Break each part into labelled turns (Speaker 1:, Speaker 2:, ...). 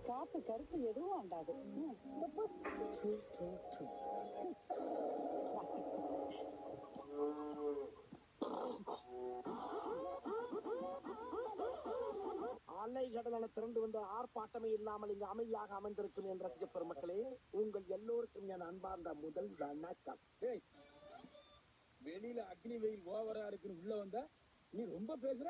Speaker 1: காத்து கருத்து எதுவும் அண்டாது ம். து, து, து.
Speaker 2: அலை கடலான திரண்டு வந்த ஆர்ப்பாட்டமே இல்லாமல் இங்கு அமைதியாக அமர்ந்திருக்கும் என் ரசிக பெருமக்களே உங்கள் எல்லோருக்கும் என் அன்பார்ந்த முதல் வணக்கம்
Speaker 3: டேய் வெளியில அக்னி வெயில் ஓவரா இருக்குன்னு உள்ள வந்தா நீ ரொம்ப பேசுற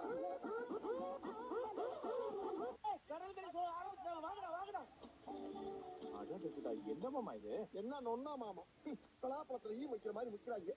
Speaker 3: என்னமாமா இது
Speaker 2: என்ன நொன்னா மாமா பலாப்பழத்துல ஈ வைக்கிற மாதிரி முக்கிறாங்க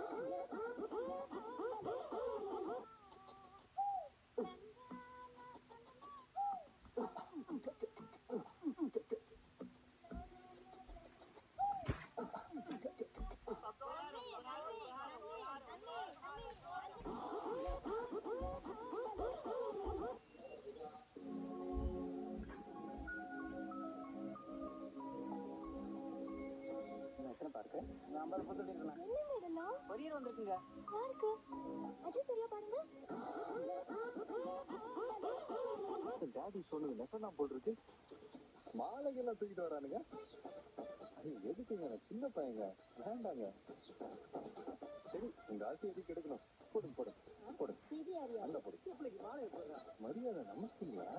Speaker 3: எத்தனை பார்க்கு நான் ஐம்பது பத்து இருக்கலாம்
Speaker 4: என்னங்க இதெல்லாம்
Speaker 3: கொரியர் வந்திருக்குங்க
Speaker 4: யாருக்கு அஜய் சரியா பாருங்க
Speaker 3: டாடி சொன்னது நெசனா போல் இருக்கு மாலைகள்லாம் தூக்கிட்டு வரானுங்க ஐயோ, எதுக்குங்க நான் சின்ன பையங்க வேண்டாங்க சரி உங்க ஆசை எதுக்கு எடுக்கணும் போடுங்க போடுங்க போடுங்க
Speaker 4: இது யார் யார்
Speaker 3: நல்ல போடுங்க மரியாதை நமக்கு இல்லையா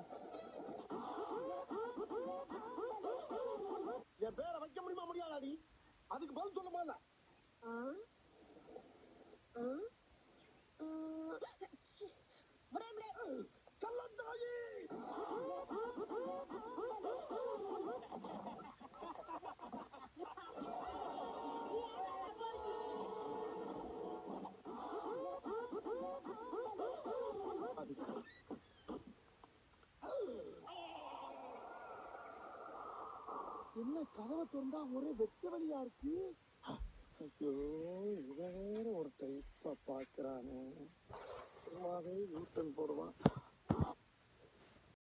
Speaker 2: என் பேரை வைக்க முடியுமா முடியாதாடி அதுக்கு பதில் சொல்லுமா இல்ல
Speaker 4: ஆ ஆ ஆ, ச்சீ. விடே, விடே.
Speaker 2: கள்ளந்தாயி என்ன கதவை திறந்தா ஒரே வெட்ட வழியா இருக்கு ஐயோ இவன் வேற ஒரு டைப்பா பாக்குறானே சும்மாவே யூட்டன் போடுவான்